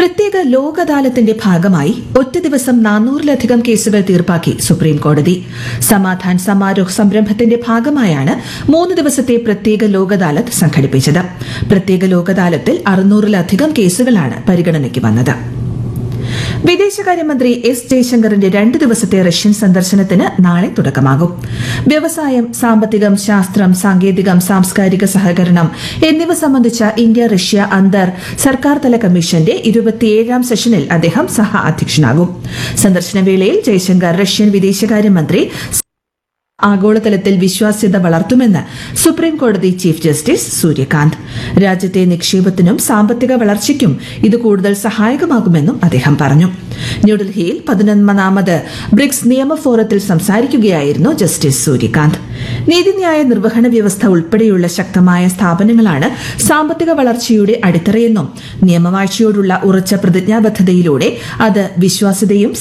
പ്രത്യേക ലോക് അദാലത്തിന്റെ ഭാഗമായി ഒറ്റ ദിവസം നാനൂറിലധികം കേസുകൾ തീർപ്പാക്കി സുപ്രീം കോടതി സമാധാൻ സമാരോഹ് സംരംഭത്തിന്റെ ഭാഗമായാണ് മൂന്ന് ദിവസത്തെ പ്രത്യേക ലോക് അദാലത്ത് സംഘടിപ്പിച്ചത് പ്രത്യേക ലോക് അദാലത്തിൽ അറുന്നൂറിലധികം കേസുകളാണ് പരിഗണനയ്ക്ക് വന്നത് വിദേശകാര്യമന്ത്രി എസ് ജയശങ്കറിന്റെ രണ്ട് ദിവസത്തെ റഷ്യൻ സന്ദർശനത്തിന് നാളെ തുടക്കമാകും വ്യവസായം സാമ്പത്തികം ശാസ്ത്രം സാങ്കേതികം സാംസ്കാരിക സഹകരണം എന്നിവ സംബന്ധിച്ച ഇന്ത്യ റഷ്യ അന്തർ സർക്കാർ തല കമ്മീഷന്റെ ഇരുപത്തിയേഴാം സെഷനിൽ അദ്ദേഹം സഹ അധ്യക്ഷനാകും സന്ദർശന വേളയിൽ ജയശങ്കർ റഷ്യൻ വിദേശകാര്യമന്ത്രി ആഗോളതലത്തിൽ വിശ്വാസ്യത വളർത്തുമെന്ന് സുപ്രീം കോടതി ചീഫ് ജസ്റ്റിസ് സൂര്യകാന്ത് രാജ്യത്തെ നിക്ഷേപത്തിനും സാമ്പത്തിക വളർച്ചയ്ക്കും ഇത് കൂടുതൽ സഹായകമാകുമെന്നും അദ്ദേഹം പറഞ്ഞു ന്യൂഡൽഹിയിൽ പതിനൊന്നാമത് ബ്രിക്സ് നിയമ ഫോറത്തിൽ സംസാരിക്കുകയായിരുന്നു ജസ്റ്റിസ് സൂര്യകാന്ത് നീതിന്യായ നിർവഹണ വ്യവസ്ഥ ഉൾപ്പെടെയുള്ള ശക്തമായ സ്ഥാപനങ്ങളാണ് സാമ്പത്തിക വളർച്ചയുടെ അടിത്തറയെന്നും നിയമവാഴ്ചയോടുള്ള ഉറച്ച പ്രതിജ്ഞാബദ്ധതയിലൂടെ അത് വിശ്വാസ്യതയും